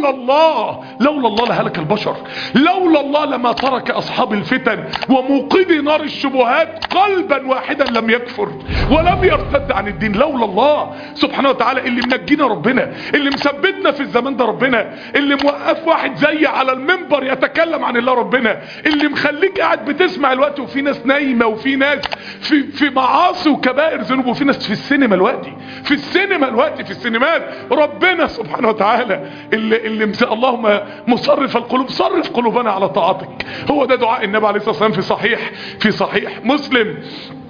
لولا الله لولا الله لهلك البشر لولا الله لما ترك اصحاب الفتن وموقدي نار الشبهات قلبا واحدا لم يكفر ولم يرتد عن الدين لولا الله سبحانه وتعالى اللي منجينا ربنا اللي مثبتنا في الزمان ده ربنا اللي موقف واحد زي على المنبر يتكلم عن الله ربنا اللي مخليك قاعد بتسمع الوقت وفي ناس نايمه وفي ناس في في معاصي وكبائر ذنوب وفي ناس في السينما الوقت في السينما الوقت في السينمات ربنا سبحانه وتعالى اللي اللي مس... اللهم مصرف القلوب صرف قلوبنا على طاعتك هو ده دعاء النبي عليه الصلاه والسلام في صحيح في صحيح مسلم